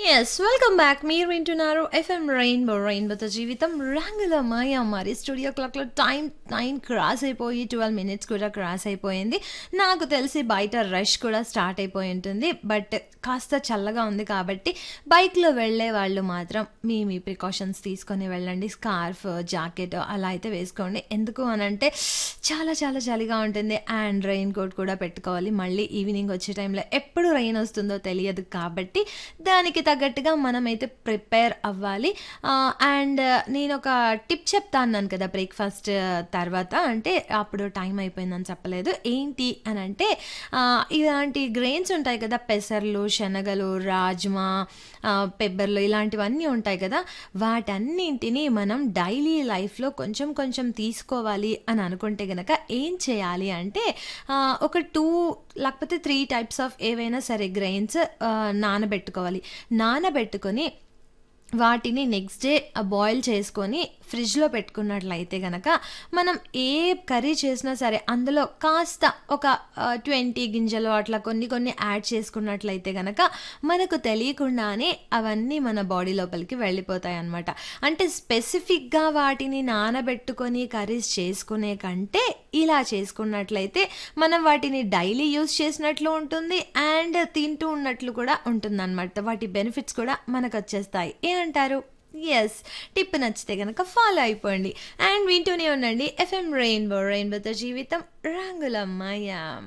yes welcome back మీరు వింటున్నారు FM rainbow రెయిన్బోతో జీవితం రంగుల మాయ మరి స్టూడియో క్లాక్లో టైం నైన్ క్రాస్ అయిపోయి ట్వెల్వ్ మినిట్స్ కూడా క్రాస్ అయిపోయింది నాకు తెలిసి బయట రష్ కూడా స్టార్ట్ అయిపోయి ఉంటుంది బట్ కాస్త చల్లగా ఉంది కాబట్టి బైక్లో వెళ్ళే వాళ్ళు మాత్రం మీ మీ ప్రికాషన్స్ తీసుకొని వెళ్ళండి స్కార్ఫ్ జాకెట్ అలా అయితే వేసుకోండి ఎందుకు అని అంటే చాలా చాలా చలిగా ఉంటుంది అండ్ రెయిన్ కోట్ కూడా పెట్టుకోవాలి మళ్ళీ ఈవినింగ్ వచ్చే టైంలో ఎప్పుడు రెయిన్ వస్తుందో తెలియదు కాబట్టి దానికి తగ్గట్టుగా మనమైతే ప్రిపేర్ అవ్వాలి అండ్ నేను ఒక టిప్ చెప్తా అన్నాను కదా బ్రేక్ఫాస్ట్ తర్వాత అంటే అప్పుడు టైం అయిపోయిందని చెప్పలేదు ఏంటి అని అంటే ఆ, ఇలాంటి గ్రెయిన్స్ ఉంటాయి కదా పెసర్లు శనగలు రాజ్మా ఆ, పెబ్బర్లు ఇలాంటివన్నీ ఉంటాయి కదా వాటన్నింటినీ మనం డైలీ లైఫ్లో కొంచెం కొంచెం తీసుకోవాలి అని అనుకుంటే గనక ఏం చేయాలి అంటే ఆ, ఒక టూ లేకపోతే త్రీ టైప్స్ ఆఫ్ ఏవైనా సరే గ్రెయిన్స్ నానబెట్టుకోవాలి నానబెట్టుకొని వాటిని నెక్స్ట్ డే బాయిల్ చేసుకొని ఫ్రిడ్జ్లో పెట్టుకున్నట్లయితే గనక మనం ఏ కర్రీ చేసినా సరే అందులో కాస్త ఒక ట్వంటీ గింజలు అట్లా కొన్ని కొన్ని యాడ్ చేసుకున్నట్లయితే గనక మనకు తెలియకుండానే అవన్నీ మన బాడీ లోపలికి వెళ్ళిపోతాయి అన్నమాట అంటే స్పెసిఫిక్గా వాటిని నానబెట్టుకొని కర్రీస్ చేసుకునే కంటే ఇలా చేసుకున్నట్లయితే మనం వాటిని డైలీ యూస్ చేసినట్లు ఉంటుంది అండ్ తింటూ ఉన్నట్లు కూడా ఉంటుంది వాటి బెనిఫిట్స్ కూడా మనకు వచ్చేస్తాయి ఏమంటారు ఎస్ టిప్ నచ్చితే కనుక ఫాలో అయిపోండి అండ్ వింటూనే ఉండండి ఎఫ్ఎం రెయిన్బో రెయిన్బోతో జీవితం రంగులమ్మయం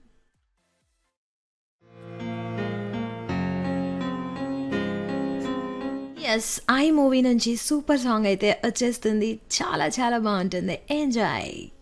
ఎస్ ఐ మూవీ నుంచి సూపర్ సాంగ్ అయితే వచ్చేస్తుంది చాలా చాలా బాగుంటుంది ఎంజాయ్